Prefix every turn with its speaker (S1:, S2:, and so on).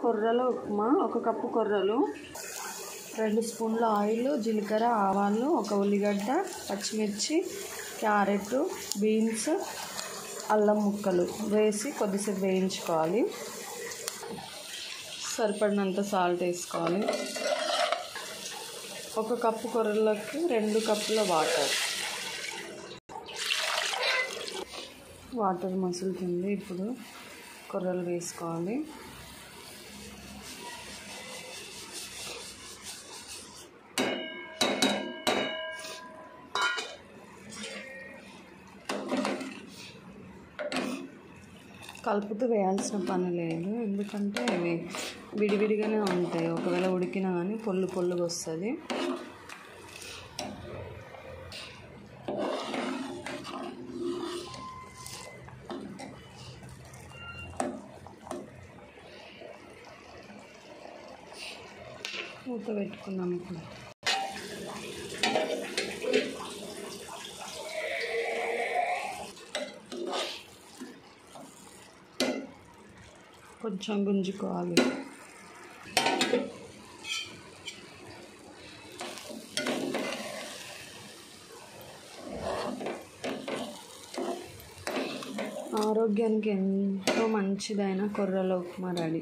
S1: కొర్రల ఉప్మా ఒక కప్పు కొర్రలు రెండు స్పూన్ల ఆయిల్ జీలకర్ర ఆవాలు ఒక ఉల్లిగడ్డ పచ్చిమిర్చి క్యారెట్ బీన్స్ అల్లం ముక్కలు వేసి కొద్దిసేపు వేయించుకోవాలి సరిపడినంత సాల్ట్ వేసుకోవాలి ఒక కప్పు కొర్రలకి రెండు కప్పుల వాటర్ వాటర్ మసులుతుంది ఇప్పుడు కొర్రలు వేసుకోవాలి కలుపుతూ వేయాల్సిన పని లేదు ఎందుకంటే ఇవి విడివిడిగానే ఉంటాయి ఒకవేళ ఉడికినా కానీ పొల్లు పొల్లుగా వస్తుంది మూత పెట్టుకున్నాం ఇప్పుడు కొంచెం గుంజుకోవాలి ఆరోగ్యానికి ఎంతో మంచిదైన కొర్రల ఉప్మా రెడీ